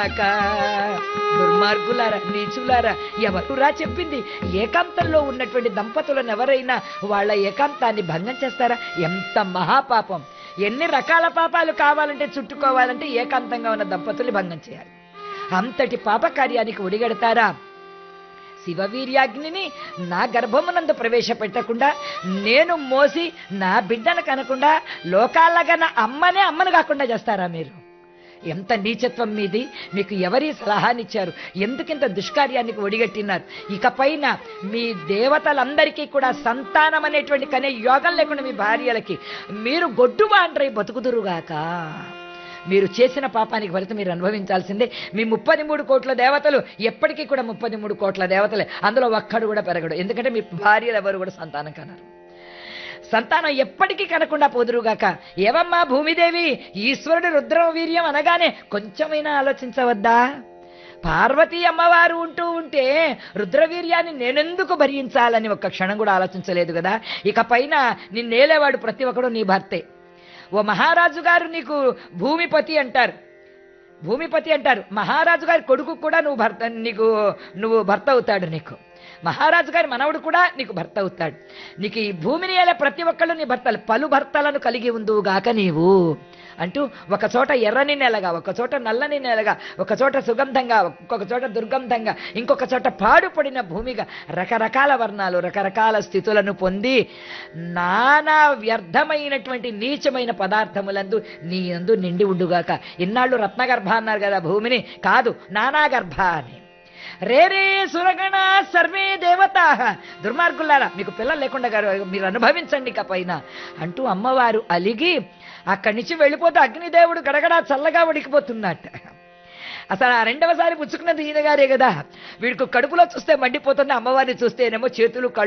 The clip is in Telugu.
గాక దుర్మార్గులారా నీచులారా ఎవరురా చెప్పింది ఏకాంతంలో ఉన్నటువంటి దంపతులను ఎవరైనా వాళ్ళ ఏకాంతాన్ని భంగం చేస్తారా ఎంత మహాపాపం ఎన్ని రకాల పాపాలు కావాలంటే చుట్టుకోవాలంటే ఏకాంతంగా ఉన్న దంపతుల్ని భంగం చేయాలి అంతటి పాప కార్యానికి ఒడిగడతారా శివవీర్యాగ్నిని నా గర్భమునందు ప్రవేశపెట్టకుండా నేను మోసి నా బిడ్డను కనకుండా లోకాలగన అమ్మనే అమ్మను కాకుండా చేస్తారా మీరు ఎంత నీచత్వం మీది మీకు ఎవరి సలహానిచ్చారు ఎందుకింత దుష్కార్యానికి ఒడిగట్టినారు ఇకపైన మీ దేవతలందరికీ కూడా సంతానం అనేటువంటి కనే యోగం లేకుండా మీ భార్యలకి మీరు గొడ్డు బాండ్రై బతుకుదురుగాక మీరు చేసిన పాపానికి ఫలితం మీరు అనుభవించాల్సిందే మీ ముప్పది మూడు కోట్ల దేవతలు ఎప్పటికీ కూడా ముప్పది మూడు కోట్ల దేవతలే అందులో ఒక్కడు కూడా పెరగడు ఎందుకంటే మీ భార్యలు ఎవరు కూడా సంతానం కనరు సంతానం ఎప్పటికీ కనకుండా పోదురుగాక ఏవమ్మా భూమిదేవి ఈశ్వరుడు రుద్రం వీర్యం అనగానే కొంచెమైనా ఆలోచించవద్దా పార్వతీ అమ్మవారు ఉంటూ ఉంటే రుద్రవీర్యాన్ని నేనెందుకు భరించాలని ఒక్క క్షణం కూడా ఆలోచించలేదు కదా ఇక పైన నిన్నేలేవాడు ప్రతి ఒక్కడు నీ భర్తే ఓ మహారాజు గారు నీకు భూమిపతి అంటారు భూమిపతి అంటారు మహారాజు గారి కొడుకు కూడా నువ్వు భర్త నీకు నువ్వు భర్త అవుతాడు నీకు మహారాజు గారి మనవడు కూడా నీకు భర్త అవుతాడు నీకు ఈ భూమిని ఏలే ప్రతి ఒక్కళ్ళు నీ భర్తలు పలు భర్తలను కలిగి ఉందువు గాక నీవు అంటూ ఒక చోట ఎర్రని నెలగా ఒక చోట నల్లని నెలగా ఒక చోట సుగంధంగా ఒక్కొక్క చోట దుర్గంధంగా ఇంకొక చోట పాడుపడిన భూమిగా రకరకాల వర్ణాలు రకరకాల స్థితులను పొంది నానా వ్యర్థమైనటువంటి నీచమైన పదార్థములందు నీ అందు నిండి ఉండుగాక ఇన్నాళ్ళు రత్నగర్భ అన్నారు కదా భూమిని కాదు నానాగర్భ అని రే రే సురగణ సర్వే దేవతా దుర్మార్గులారా మీకు పిల్లలు లేకుండా గారు మీరు అనుభవించండి ఇక పైన అంటూ అమ్మవారు అలిగి అక్కడి నుంచి వెళ్ళిపోతే అగ్నిదేవుడు గడగడా చల్లగా ఉడికిపోతున్నట్ట అసలు ఆ రెండవసారి పుచ్చుకున్నది ఈయన గారే కదా వీడికి కడుపులో చూస్తే మండిపోతుంది అమ్మవారిని చూస్తేనేమో చేతులు కళ్ళు